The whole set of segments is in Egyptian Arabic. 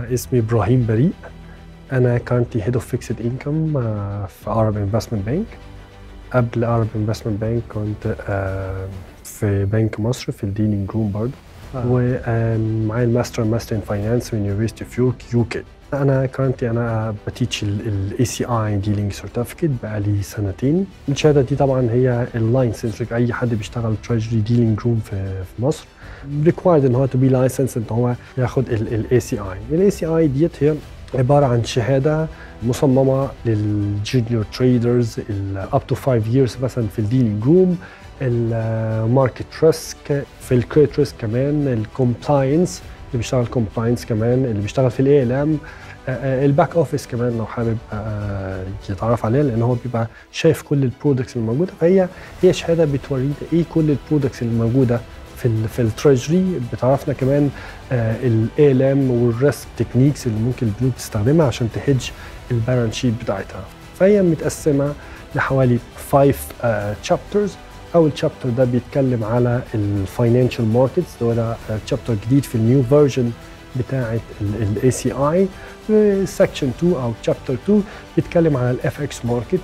اسمي ابراهيم بريء انا كارنتلي هيد اوف فيكسد انكم في عرب انفستمنت بانك قبل عرب انفستمنت بانك كنت آه، في بنك مصر في الديلينج روم برضه ومعايا الماستر ماستر ان فاينانس من يونيفرستي اوف يورك يو كي انا كارنتلي انا بتيتش الاي سي اي ديلينج سيرتيفيكت بقالي سنتين الشهاده دي طبعا هي اللايسنس اي حد بيشتغل تريجري ديلينج روم في في مصر ريكوايرد ان هو تو بي لايسنس ان هو ياخد الاي سي اي الاي سي اي ديت هي عباره عن شهاده مصممه للجونيور تريدرز اب تو 5 years مثلا في الديلينج روم الماركت ريسك في الكريت ريسك كمان الكومبلاينس اللي بيشتغل كومبلاينس كمان اللي بيشتغل في الاي ال ام الباك اوفيس كمان لو حابب آه، يتعرف عليها لان هو بيبقى شايف كل البرودكتس الموجوده فهي هي شهاده بتورينا ايه كل البرودكتس اللي موجوده في ال في التريجري بتعرفنا كمان الاي ال ام والريسك تكنيكس اللي ممكن البنوك تستخدمها عشان تهج البالانس شيت بتاعتها فهي متقسمه لحوالي 5 تشابترز اول تشابتر ده بيتكلم على الفاينانشال ماركتس ده ده تشابتر جديد في النيو فيرجن بتاعه الاي سي اي سكشن 2 او تشابتر 2 بيتكلم على الاف اكس ماركت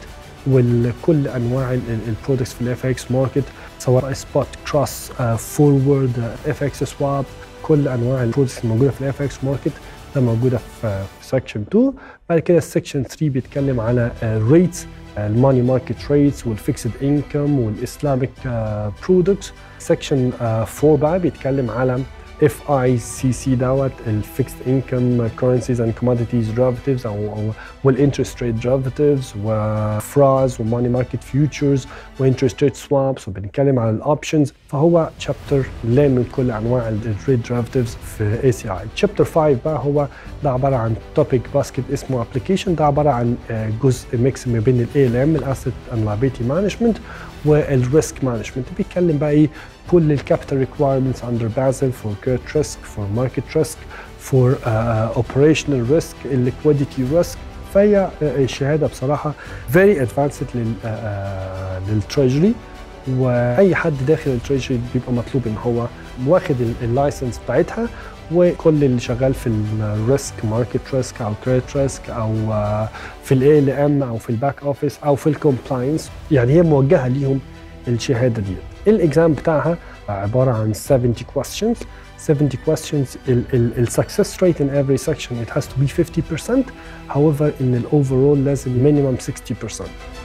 وكل انواع البرودكتس في الاف اكس ماركت سواء سبوت كروس فورورد اف اكس سواب كل انواع البرودكتس الموجوده في الاف اكس ماركت ده موجوده في سكشن 2 بعد كده السكشن 3 بيتكلم على ريتس الماني ماركت ريتس والفيكسد انكم والاسلامك برودكتس سكشن 4 بقى بيتكلم على اف اي سي سي دوت الفيكسد انكم كورنسيز اند كوموديتيز derivatives او او والانترست ريت derivatives وفراز وماني ماركت فيوتشرز وانترست ريت سوابس وبنتكلم على الاوبشنز فهو شابتر لامن كل انواع الريت derivatives في اي سي اي شابتر 5 بقى هو ده عباره عن توبيك باسكت اسمه ابلكيشن ده عباره عن جزء ميكس ما بين الاي ال ام الاسيت اند liability مانجمنت والريسك مانجمنت بيتكلم بقى ايه كل الكابيتال ريكوايرمنتس اندر بازل فور كيرت ريسك فور ماركت ريسك فور اوبريشنال ريسك الليكويديتي ريسك فهي الشهاده بصراحه فيري ادفانسد للتريجري واي حد داخل التريجري بيبقى مطلوب ان هو واخد اللايسنس بتاعتها وكل اللي شغال في الريسك ماركت ريسك او كريدت ريسك او في الاي ال ام او في الباك اوفيس او في الكومبلاينس يعني هي موجهه ليهم الشهاده دي الاكزام بتاعها عباره عن 70 questions 70 questions السكسس ريت in every section it has to be 50% however in the overall لازم minimum 60%